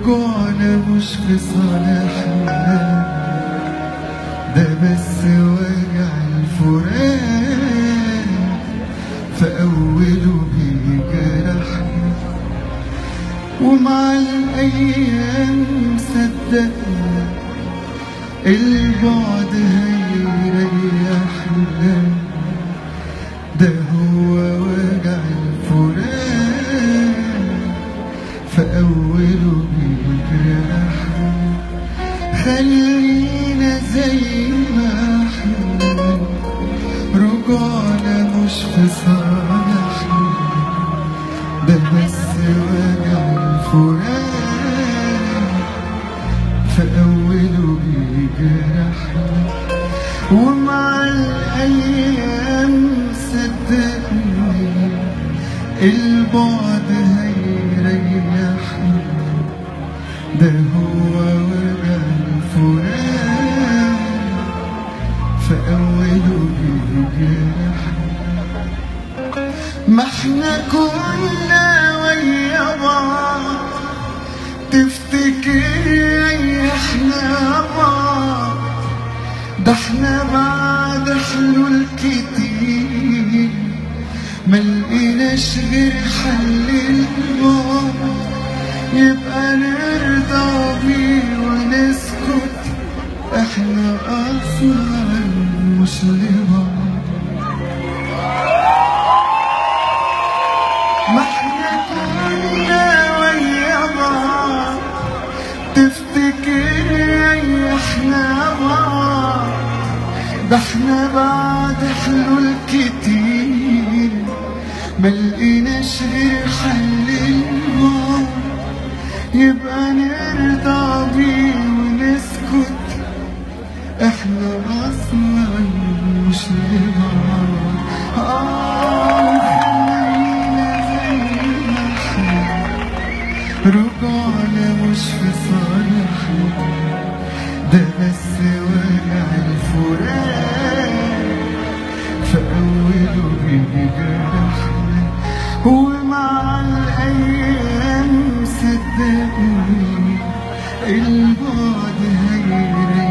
رجوعنا مش في صالحنا ده بس وجع الفراق فأوله بيجرحنا ومع الأيام صدقنا البعد هيريحنا ده هو وجع الفراق فأوله بيجرحنا خلينا زي ما احنا رجوعنا مش في صالحنا ده بس وجع الفراق فأوله بيجرحنا ومع الأيام صدقني البعد هيريحنا ده هو وجع الفراق فأوله بيجرحنا ما احنا كنا ويا بعض تفتكر احنا بعض ده احنا بعد حلول كتير ملقيناش غير حل البعد يبقى نرضى بيه ونسكت احنا اصلا مش لبعض ما احنا كنا ويا بعض تفتكر احنا بعض ده احنا بعد حلول كتير ملقيناش غير حل البعد يبقى نرضى بيه ونسكت احنا اصلا مش لبعض آه خلينا زي ما احنا رجوعنا مش في صالحنا ده بس وجع الفراق فأوله بيجرحنا ومع الأيام صدقني البعد هيريحنا